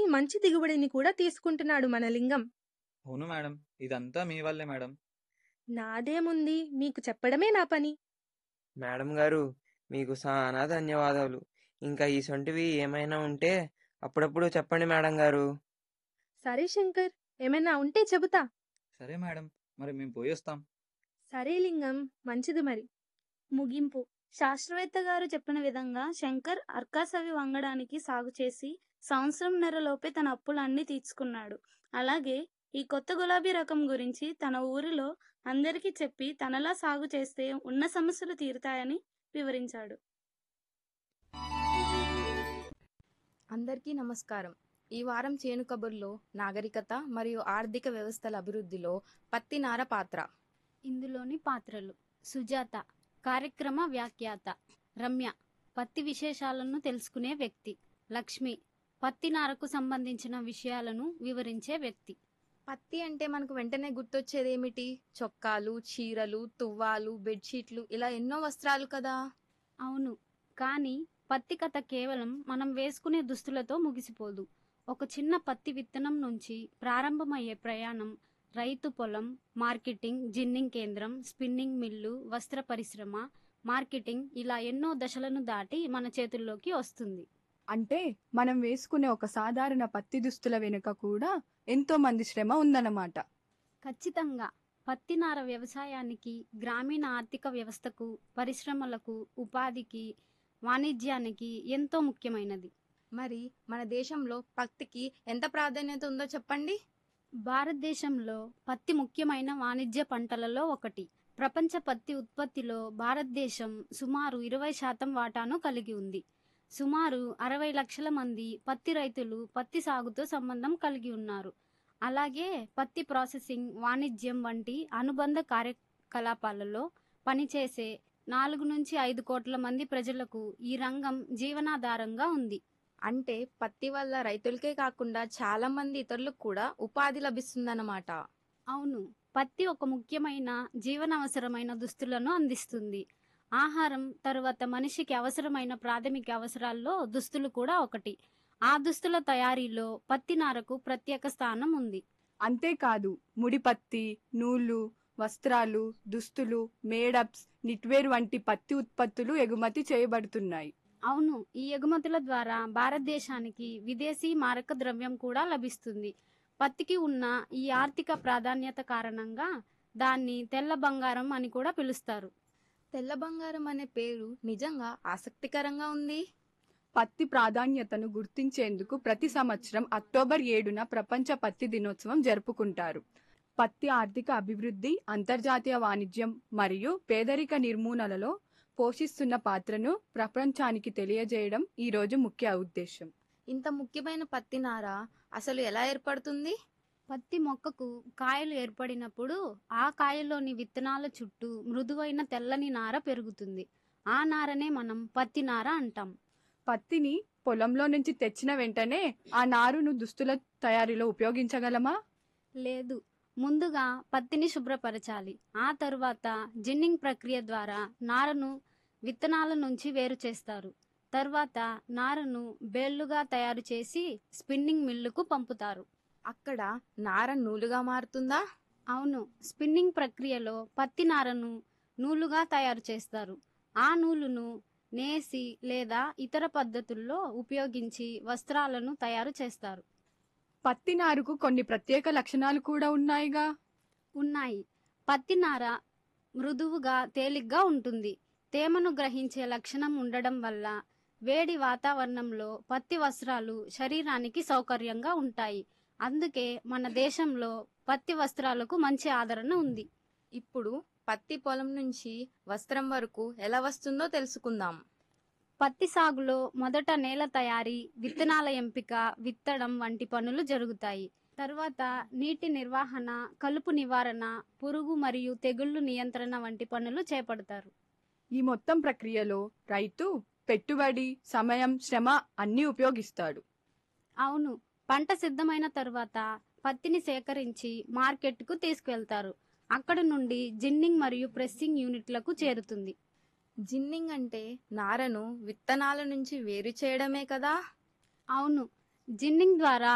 మంచి దిగుబడిని కూడా తీసుకుంటున్నాడు మన లింగం అవును మేడం ఇదంతా మీ వల్లే మేడం నాదేముంది మీకు చెప్పడమే నా పని మేడం గారు మీకు చాలా ధన్యవాదాలు ఇంకా ఈ సొంటివి ఏమైనా ఉంటే అప్పుడప్పుడు చెప్పండి మేడం గారు సరే శంకర్ ఏమైనా ఉంటే చెబుతా సరే మేడం మరి మేము పోయొస్తాం సరే లింగం మంచిది మరి ముగింపు శాస్త్రవేత్త గారు చెప్పిన విధంగా శంకర్ అర్కాసవి వంగడానికి సాగు చేసి సంవత్సరం నెరలోపే తన అప్పులన్నీ తీర్చుకున్నాడు అలాగే ఈ కొత్త గులాబీ రకం గురించి తన ఊరిలో అందరికీ చెప్పి తనలా సాగు చేస్తే ఉన్న సమస్యలు తీరుతాయని వివరించాడు అందరికీ నమస్కారం ఈ వారం చేను కబుర్లో నాగరికత మరియు ఆర్థిక వ్యవస్థల అభివృద్ధిలో పత్తి నార పాత్ర ఇందులోని పాత్రలు సుజాత కార్యక్రమ వ్యాఖ్యాత రమ్య పత్తి విశేషాలను తెలుసుకునే వ్యక్తి లక్ష్మి పత్తి నారకు సంబంధించిన విషయాలను వివరించే వ్యక్తి పత్తి అంటే మనకు వెంటనే గుర్తొచ్చేది ఏమిటి చొక్కాలు చీరలు తువ్వాలు బెడ్షీట్లు ఇలా ఎన్నో వస్త్రాలు కదా అవును కానీ పత్తి కథ కేవలం మనం వేసుకునే దుస్తులతో ముగిసిపోదు ఒక చిన్న పత్తి విత్తనం నుంచి ప్రారంభమయ్యే ప్రయాణం రైతు పొలం మార్కెటింగ్ జిన్నింగ్ కేంద్రం స్పిన్నింగ్ మిల్లు వస్త్ర పరిశ్రమ మార్కెటింగ్ ఇలా ఎన్నో దశలను దాటి మన చేతుల్లోకి వస్తుంది అంటే మనం వేసుకునే ఒక సాధారణ పత్తి దుస్తుల వెనుక కూడా ఎంతో మంది శ్రమ ఉందన్నమాట ఖచ్చితంగా పత్తి నార వ్యవసాయానికి గ్రామీణ ఆర్థిక వ్యవస్థకు పరిశ్రమలకు ఉపాధికి వాణిజ్యానికి ఎంతో ముఖ్యమైనది మరి మన దేశంలో పత్తికి ఎంత ప్రాధాన్యత ఉందో చెప్పండి భారతదేశంలో పత్తి ముఖ్యమైన వాణిజ్య పంటలలో ఒకటి ప్రపంచ పత్తి ఉత్పత్తిలో భారతదేశం సుమారు ఇరవై శాతం వాటాను కలిగి ఉంది సుమారు అరవై లక్షల మంది పత్తి రైతులు పత్తి సాగుతో సంబంధం కలిగి ఉన్నారు అలాగే పత్తి ప్రాసెసింగ్ వాణిజ్యం వంటి అనుబంధ కార్యకలాపాలలో పనిచేసే నాలుగు నుంచి ఐదు కోట్ల మంది ప్రజలకు ఈ రంగం జీవనాధారంగా ఉంది అంటే పత్తి వల్ల రైతులకే కాకుండా చాలా మంది ఇతరులకు కూడా ఉపాధి లభిస్తుందన్నమాట అవును పత్తి ఒక ముఖ్యమైన జీవనావసరమైన దుస్తులను అందిస్తుంది ఆహారం తరువాత మనిషికి అవసరమైన ప్రాథమిక అవసరాల్లో దుస్తులు కూడా ఒకటి ఆ దుస్తుల తయారీలో పత్తి నారకు ప్రత్యేక స్థానం ఉంది అంతేకాదు ముడి పత్తి నూలు వస్త్రాలు దుస్తులు మేడప్స్ నిట్వేర్ వంటి పత్తి ఉత్పత్తులు ఎగుమతి చేయబడుతున్నాయి అవును ఈ ఎగుమతుల ద్వారా భారతదేశానికి విదేశీ మారక ద్రవ్యం కూడా లభిస్తుంది పత్తికి ఉన్న ఈ ఆర్థిక ప్రాధాన్యత కారణంగా దాన్ని తెల్ల బంగారం అని కూడా పిలుస్తారు తెల్ల బంగారం అనే పేరు నిజంగా ఆసక్తికరంగా ఉంది పత్తి ప్రాధాన్యతను గుర్తించేందుకు ప్రతి సంవత్సరం అక్టోబర్ ఏడున ప్రపంచ పత్తి దినోత్సవం జరుపుకుంటారు పత్తి ఆర్థిక అభివృద్ధి అంతర్జాతీయ వాణిజ్యం మరియు పేదరిక నిర్మూలనలో పోషిస్తున్న పాత్రను ప్రపంచానికి తెలియజేయడం ఈ రోజు ముఖ్య ఉద్దేశం ఇంత ముఖ్యమైన పత్తి నార అసలు ఎలా ఏర్పడుతుంది పత్తి మొక్కకు కాయలు ఏర్పడినప్పుడు ఆ కాయలోని విత్తనాల చుట్టూ మృదువైన తెల్లని నార పెరుగుతుంది ఆ నారనే మనం పత్తి నార అంటాం పత్తిని పొలంలో నుంచి తెచ్చిన వెంటనే ఆ నారును దుస్తుల తయారీలో ఉపయోగించగలమా లేదు ముందుగా పత్తిని శుభ్రపరచాలి ఆ తరువాత జిన్నింగ్ ప్రక్రియ ద్వారా నారను విత్తనాల నుంచి వేరు చేస్తారు తర్వాత నారను బేళ్లుగా తయారు చేసి స్పిన్నింగ్ మిల్లుకు పంపుతారు అక్కడ నార నూలుగా మారుతుందా అవును స్పిన్నింగ్ ప్రక్రియలో పత్తి నారను నూలుగా తయారు చేస్తారు ఆ నూలును నేసి లేదా ఇతర పద్ధతుల్లో ఉపయోగించి వస్త్రాలను తయారు చేస్తారు పత్తి నారుకు కొన్ని ప్రత్యేక లక్షణాలు కూడా ఉన్నాయిగా ఉన్నాయి పత్తి నార మృదువుగా తేలిగ్గా ఉంటుంది తేమను గ్రహించే లక్షణం ఉండడం వల్ల వేడి వాతావరణంలో పత్తి వస్త్రాలు శరీరానికి సౌకర్యంగా ఉంటాయి అందుకే మన దేశంలో పత్తి వస్త్రాలకు మంచి ఆదరణ ఉంది ఇప్పుడు పత్తి పొలం నుంచి వస్త్రం వరకు ఎలా వస్తుందో తెలుసుకుందాం పత్తి సాగులో మొదట నేల తయారీ విత్తనాల ఎంపిక విత్తడం వంటి పనులు జరుగుతాయి తర్వాత నీటి నిర్వహణ కలుపు నివారణ పురుగు మరియు తెగుళ్లు నియంత్రణ వంటి పనులు చేపడతారు ఈ మొత్తం ప్రక్రియలో రైతు పెట్టుబడి సమయం శ్రమ అన్నీ ఉపయోగిస్తాడు అవును పంట సిద్ధమైన తర్వాత పత్తిని సేకరించి మార్కెట్కు తీసుకువెళ్తారు అక్కడ నుండి జిన్నింగ్ మరియు ప్రెస్సింగ్ యూనిట్లకు చేరుతుంది జిన్నింగ్ అంటే నారను విత్తనాల నుంచి వేరు చేయడమే కదా అవును జిన్నింగ్ ద్వారా